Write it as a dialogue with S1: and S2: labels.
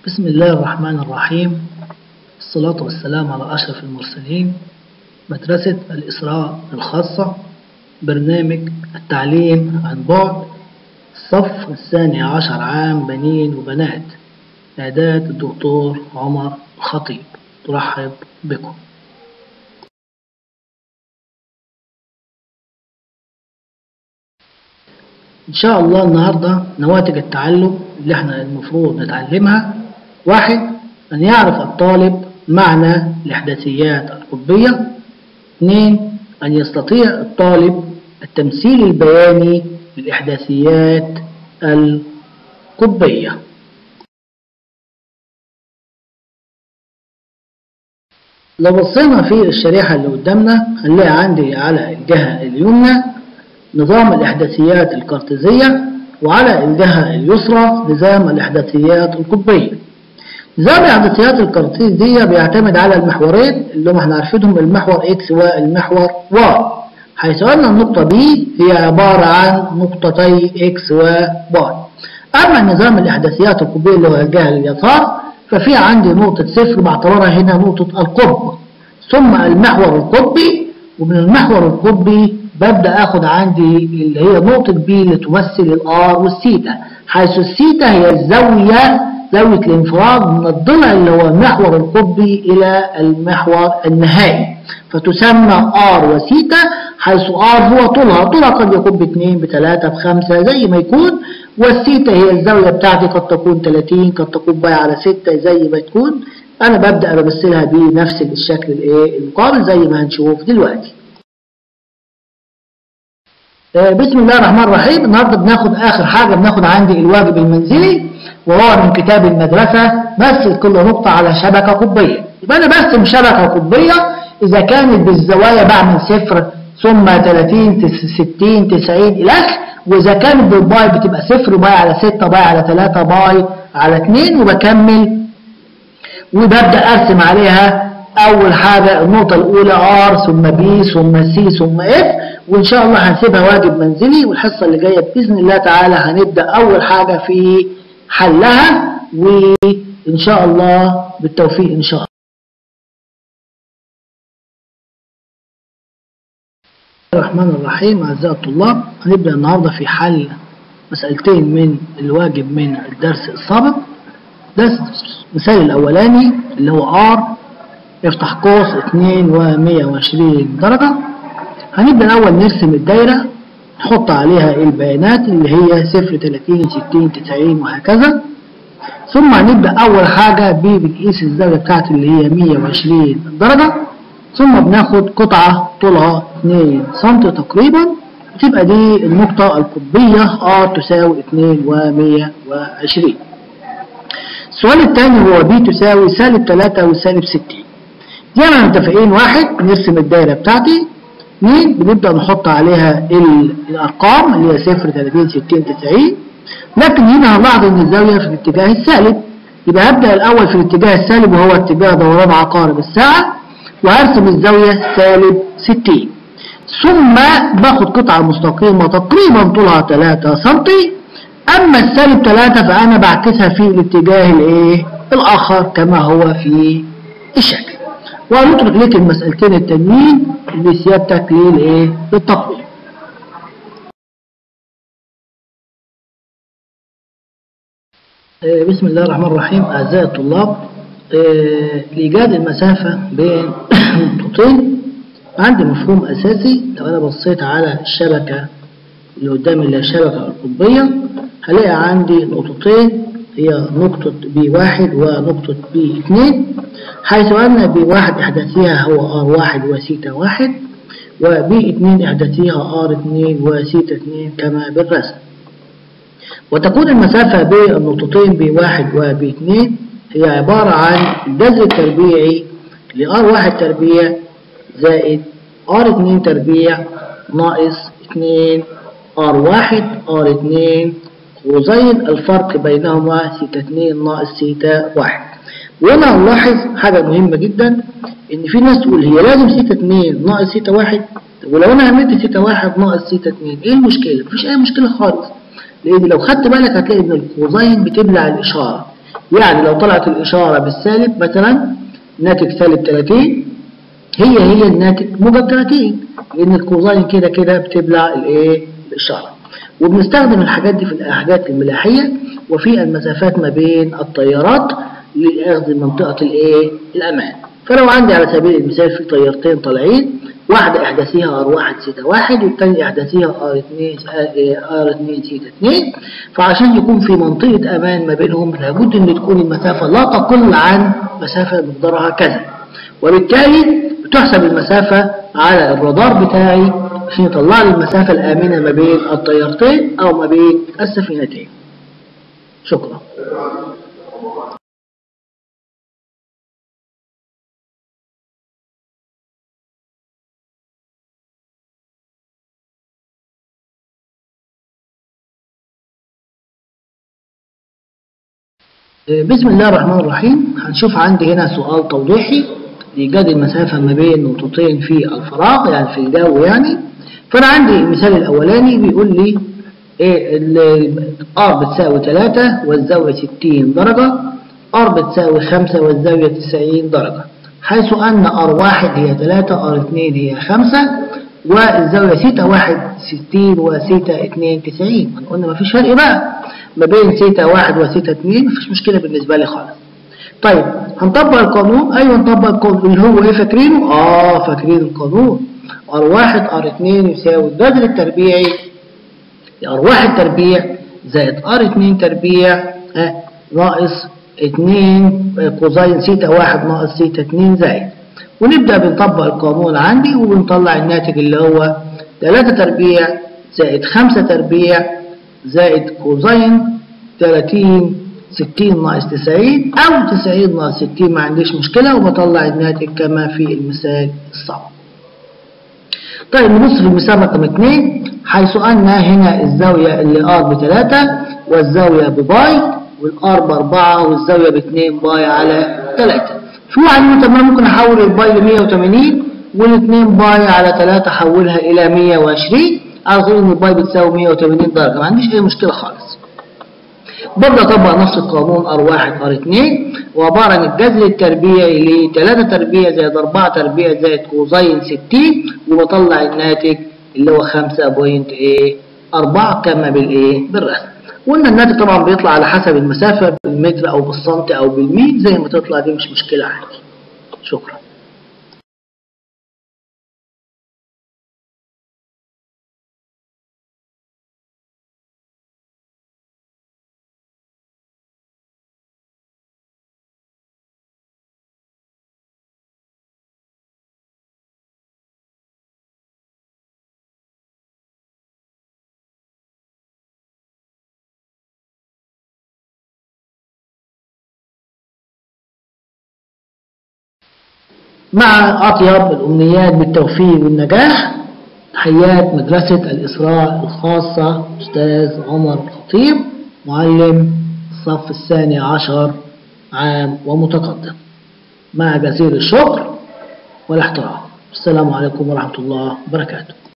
S1: بسم الله الرحمن الرحيم الصلاة والسلام على أشرف المرسلين مدرسة الإسراء الخاصة برنامج التعليم عن بعد الصف الثاني عشر عام بنين وبنات إعداد الدكتور عمر الخطيب ترحب بكم إن شاء الله النهاردة نواتج التعلم اللي احنا المفروض نتعلمها واحد أن يعرف الطالب معنى الإحداثيات القطبية اثنين أن يستطيع الطالب التمثيل البياني للإحداثيات القطبية لو بصينا في الشريحة اللي قدامنا هنلاقي عندي على الجهة اليمنى نظام الإحداثيات الكارتيزية وعلى الجهة اليسرى نظام الإحداثيات القطبية نظام الإحداثيات الكارتيزية بيعتمد على المحورين اللي هم احنا عارفينهم المحور إكس والمحور واي حيث أن النقطة B هي عبارة عن نقطتي إكس وواي أما نظام الإحداثيات القطبية اللي هو الجهة اليسار ففي عندي نقطة صفر بعتبرها هنا نقطة القطب ثم المحور القطبي ومن المحور القطبي ببدأ أخد عندي اللي هي نقطة B اللي تمثل الآر والثيتا حيث الثيتا هي الزاوية زاوية الانفراد من الضلع اللي هو المحور القطبي إلى المحور النهائي فتسمى R وثيتا حيث R هو طولها طولها قد يكون باثنين بثلاثة بخمسة زي ما يكون والثيتا هي الزاوية بتاعتي قد تكون 30 قد تكون باي على 6 زي ما تكون أنا ببدأ بمثلها بنفس الشكل الايه المقابل زي ما هنشوف دلوقتي بسم الله الرحمن الرحيم النهارده بناخد اخر حاجه بناخد عندي الواجب المنزلي وهو من كتاب المدرسه مثل كل نقطه على شبكه قطبيه يبقى انا برسم شبكه قطبيه اذا كانت بالزوايا بعمل صفر ثم 30 60 90 الى اخره واذا كانت بالباي بتبقى صفر باي على 6 باي على 3 باي على 2 وبكمل وببدا ارسم عليها اول حاجه النقطه الاولى ار ثم بي ثم سي ثم اف وإن شاء الله هنسيبها واجب منزلي والحصة اللي جاية بإذن الله تعالى هنبدأ أول حاجة في حلها وإن شاء الله بالتوفيق إن شاء الله الرحمن الرحيم أعزائي الطلاب هنبدأ النهاردة في حل مسألتين من الواجب من الدرس السابق درس المثال الأولاني اللي هو R يفتح قوس 2 و120 درجة هنبدأ الأول نرسم الدايرة نحط عليها البيانات اللي هي 0 30 60 90 وهكذا ثم هنبدأ أول حاجة بنقيس الزاوية بتاعتي اللي هي 120 درجة ثم بناخد قطعة طولها 2 سم تقريبا وتبقى دي النقطة القطبية R تساوي 2 و120 السؤال الثاني هو B تساوي سالب 3 وسالب 60 زي ما متفقين واحد نرسم الدايرة بتاعتي اثنين بنبدأ نحط عليها الأرقام اللي هي 0 30 60 90 لكن هنا هنلاحظ إن الزاوية في الاتجاه السالب يبقى هبدأ الأول في الاتجاه السالب وهو اتجاه دوران عقارب الساعة وهرسم الزاوية سالب 60 ثم باخد قطعة مستقيمة تقريبا طولها 3 سم أما السالب 3 فأنا بعكسها في الاتجاه الايه الآخر كما هو في الشكل وهنترك لك المسألتين التانيين بسيادتك للايه للتطبيق بسم الله الرحمن الرحيم أعزائي الطلاب لإيجاد المسافة بين نقطتين عندي مفهوم أساسي لو أنا بصيت على الشبكة اللي قدامي اللي هي الشبكة القطبية هلاقي عندي نقطتين هي نقطة بي واحد ونقطة بي اثنين حيث أن بي واحد إحداثيها هو ار واحد وسيتا واحد وبي اثنين إحداثيها ار اثنين وسيتا اثنين كما بالرسم وتكون المسافة بين النقطتين بي واحد وبي اثنين هي عبارة عن الجذر التربيعي لار واحد تربيع زائد ار اثنين تربيع ناقص اثنين ار واحد ار اثنين وزين الفرق بينهما سيتا 2 ناقص سيتا 1 وهنا نلاحظ حاجة مهمة جدا ان في ناس تقول هي لازم سيتا 2 ناقص سيتا 1 ولو انا عملت سيتا 1 ناقص سيتا 2 ايه المشكلة؟ مفيش اي مشكلة خالص لان لو خدت بالك هتلاقي ان الكوزين بتبلع الاشارة يعني لو طلعت الإشارة بالسالب مثلا ناتج سالب 30 هي هي الناتج موجب 30 لأن الكوزاين كده كده بتبلع الإيه الإشارة وبنستخدم الحاجات دي في الحاجات الملاحية وفي المسافات ما بين التيارات لأخذ منطقة الإيه الأمان فلو عندي على سبيل المثال في طيارتين طالعين واحدة إحداثيها R1 سيتا 1 والتانية إحداثيها R2 R2 سيتا 2 فعشان يكون في منطقة أمان ما بينهم لابد إن تكون المسافة لا تقل عن مسافة مقدارها كذا وبالتالي بتحسب المسافة على الرادار بتاعي عشان يطلع لي المسافة الآمنة ما بين الطيارتين أو ما بين السفينتين شكرا بسم الله الرحمن الرحيم هنشوف عندي هنا سؤال توضيحي لإيجاد المسافة ما بين نقطتين في الفراغ يعني في الجو يعني فأنا عندي المثال الأولاني بيقول لي إيه ال R بتساوي 3 والزاوية 60 درجة R بتساوي 5 والزاوية 90 درجة حيث أن R1 هي 3 R2 هي 5 والزاوية سيتا 1 60 وسيتا 2 90 قلنا مفيش فرق بقى ما بين سيتا 1 وسيتا 2 مفيش مشكلة بالنسبة لي خالص طيب هنطبق القانون ايوه نطبق القانون اللي هو ايه فاكرينه اه فاكرين القانون R1 R2 يساوي الجذر التربيعي R1 تربيع زائد R2 تربيع آه ناقص 2 كوزين سيتا 1 ناقص سيتا 2 زائد ونبدأ بنطبق القانون عندي وبنطلع الناتج اللي هو 3 تربيع زائد 5 تربيع زائد كوزين 30 60 ناقص 90 أو 90 ناقص 60 ما عنديش مشكلة وبطلع الناتج كما في المثال الصعب. طيب نبص في المثال رقم 2 حيث أن هنا الزاوية اللي R ب 3 والزاوية بباي والR ب 4 والزاوية ب 2 باي على 3. شو يعني تمام ممكن أحول الباي ل 180 وال2 باي على 3 أحولها إلى 120 على طول إن الباي بتساوي 180 درجة ما عنديش أي مشكلة خالص. برضه اطبق نفس القانون R1 R2 وعبارة عن الجذر التربيعي ل 3 تربيع زائد 4 تربيع زائد كوزين 60 وبطلع الناتج اللي هو 5.4 كما بالايه بالرسم وقلنا الناتج طبعا بيطلع على حسب المسافة بالمتر او بالسنتي او بالميل زي ما تطلع دي مش مشكلة عادي شكرا مع أطيب الأمنيات بالتوفيق والنجاح تحيات مدرسة الإسراء الخاصة أستاذ عمر الخطيب معلم الصف الثاني عشر عام ومتقدم مع جزيل الشكر والاحترام السلام عليكم ورحمة الله وبركاته